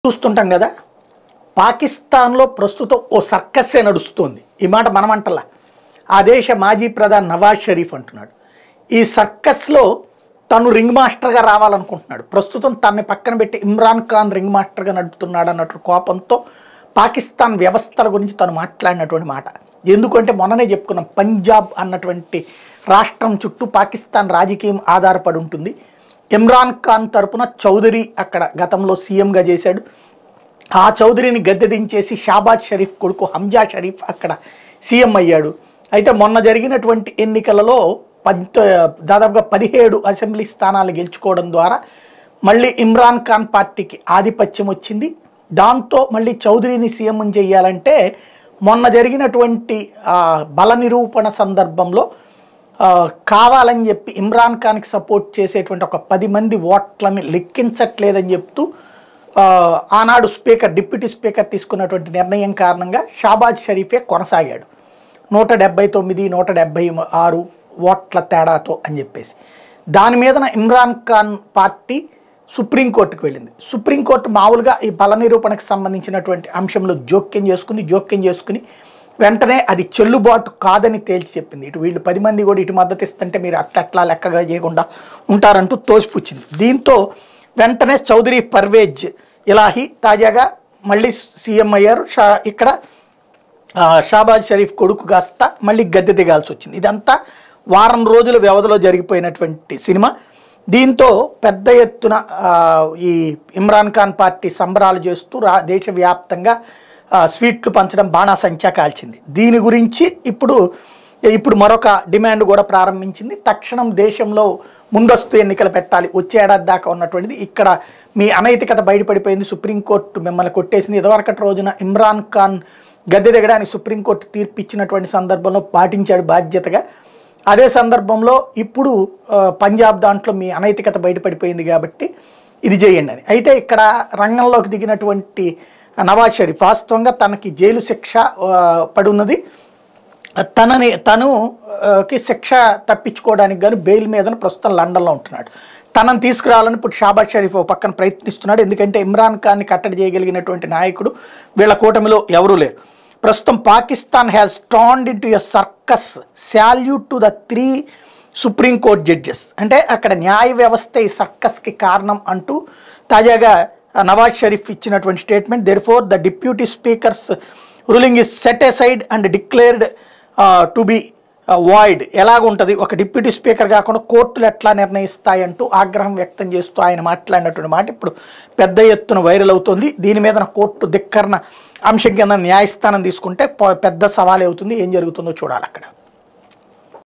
చూస్తుంటాం కదా పాకిస్తాన్లో ప్రస్తుతం ఓ సర్కస్సే నడుస్తుంది ఈ మాట మనమంటలా ఆ దేశ మాజీ ప్రధాని నవాజ్ షరీఫ్ అంటున్నాడు ఈ సర్కస్లో తను రింగ్ మాస్టర్గా రావాలనుకుంటున్నాడు ప్రస్తుతం తనని పక్కన పెట్టి ఇమ్రాన్ ఖాన్ రింగ్ మాస్టర్గా నడుపుతున్నాడు అన్నట్టు కోపంతో పాకిస్తాన్ వ్యవస్థల గురించి తను మాట్లాడినటువంటి మాట ఎందుకంటే మొన్ననే చెప్పుకున్నాం పంజాబ్ అన్నటువంటి రాష్ట్రం చుట్టూ పాకిస్తాన్ రాజకీయం ఆధారపడి ఉంటుంది ఇమ్రాన్ ఖాన్ తరపున చౌదరి అక్కడ గతంలో సీఎంగా చేశాడు ఆ చౌదరిని గద్దె దించేసి షాబాజ్ షరీఫ్ కొడుకు హంజా షరీఫ్ అక్కడ సీఎం అయ్యాడు అయితే మొన్న జరిగినటువంటి ఎన్నికలలో పంత దాదాపుగా పదిహేడు అసెంబ్లీ స్థానాలు గెలుచుకోవడం ద్వారా మళ్ళీ ఇమ్రాన్ ఖాన్ పార్టీకి ఆధిపత్యం వచ్చింది దాంతో మళ్ళీ చౌదరిని సీఎం చేయాలంటే మొన్న జరిగినటువంటి ఆ, బల నిరూపణ సందర్భంలో ఆ, కావాలని చెప్పి ఇమ్రాన్ ఖాన్కి సపోర్ట్ చేసేటువంటి ఒక పది మంది ఓట్లని లెక్కించట్లేదని చెప్తూ ఆ, ఆనాడు స్పీకర్ డిప్యూటీ స్పీకర్ తీసుకున్నటువంటి నిర్ణయం కారణంగా షాబాజ్ షరీఫే కొనసాగాడు నూట డెబ్బై తొమ్మిది నూట డెబ్బై ఆరు ఓట్ల తేడాతో అని చెప్పేసి దాని మీదన ఇమ్రాన్ ఖాన్ పార్టీ సుప్రీంకోర్టుకు వెళ్ళింది సుప్రీంకోర్టు మామూలుగా ఈ బల నిరూపణకు సంబంధించినటువంటి అంశంలో జోక్యం చేసుకుని జోక్యం చేసుకుని వెంటనే అది చెల్లుబాటు కాదని తేల్చి చెప్పింది ఇటు వీళ్ళు పది మంది కూడా ఇటు మద్దతు ఇస్తుంటే మీరు అట్లట్లా లెక్కగా చేయకుండా ఉంటారంటూ తోసిపుచ్చింది దీంతో వెంటనే చౌదరి పర్వేజ్ ఇలాహి తాజాగా మళ్ళీ సీఎం అయ్యారు షా ఇక్కడ ఆ, షాబాజ్ షరీఫ్ కొడుకు కాస్త మళ్ళీ గద్దె దిగాల్సి వచ్చింది ఇదంతా వారం రోజుల వ్యవధిలో జరిగిపోయినటువంటి సినిమా దీంతో పెద్ద ఎత్తున ఆ, ఈ ఇమ్రాన్ ఖాన్ పార్టీ సంబరాలు చేస్తూ రా దేశవ్యాప్తంగా ఆ, స్వీట్లు పంచడం బాణాసంచా కాల్చింది దీని గురించి ఇప్పుడు ఇప్పుడు మరొక డిమాండ్ కూడా ప్రారంభించింది తక్షణం దేశంలో ముందస్తు ఎన్నికలు పెట్టాలి వచ్చే ఏడాది దాకా ఉన్నటువంటిది ఇక్కడ మీ అనైతికత బయటపడిపోయింది సుప్రీంకోర్టు మిమ్మల్ని కొట్టేసింది ఇదివరకటి రోజున ఇమ్రాన్ ఖాన్ గద్దె దిగడానికి సుప్రీంకోర్టు తీర్పు ఇచ్చినటువంటి సందర్భంలో పాటించాడు బాధ్యతగా అదే సందర్భంలో ఇప్పుడు ఆ, పంజాబ్ దాంట్లో మీ అనైతికత బయటపడిపోయింది కాబట్టి ఇది చేయండి అని అయితే ఇక్కడ రంగంలోకి దిగినటువంటి నవాజ్ షరీఫ్ వాస్తవంగా తనకి జైలు శిక్ష ఆ, పడి ఉన్నది తనని తను ఆ, కి శిక్ష తప్పించుకోవడానికి గాను బెయిల్ మీద ప్రస్తుతం లండన్లో ఉంటున్నాడు తనని తీసుకురావాలని ఇప్పుడు షాబాజ్ షరీఫ్ ఓ పక్కన ప్రయత్నిస్తున్నాడు ఎందుకంటే ఇమ్రాన్ ఖాన్ని కట్టడి చేయగలిగినటువంటి నాయకుడు వీళ్ళ కూటమిలో ఎవరూ లేరు ప్రస్తుతం Pakistan has stand in to a circus salute to the three supreme court judges అంటే అక్కడ న్యాయ వ్యవస్థ ఈ సర్కస్కి కారణం అంటూ తాజాగా నవాజ్ షరీఫ్ ఇచ్చినటువంటి statement therefore the deputy speaker's ruling is set aside and declared to be void ఎలాగుంటుంది ఒక డిప్యూటీ స్పీకర్ కాకుండా కోర్టులు ఎట్లా నిర్ణయిస్తాయంటూ ఆగ్రహం వ్యక్తం చేస్తూ ఆయన మాట్లాడినటువంటి మాట ఇప్పుడు పెద్ద ఎత్తున వైరల్ అవుతుంది దీని మీద కోర్టు ధిక్కరణ అంశం కింద న్యాయస్థానం తీసుకుంటే ప- పెద్ద సవాల్ అవుతుంది ఏం జరుగుతుందో చూడాలి అక్కడ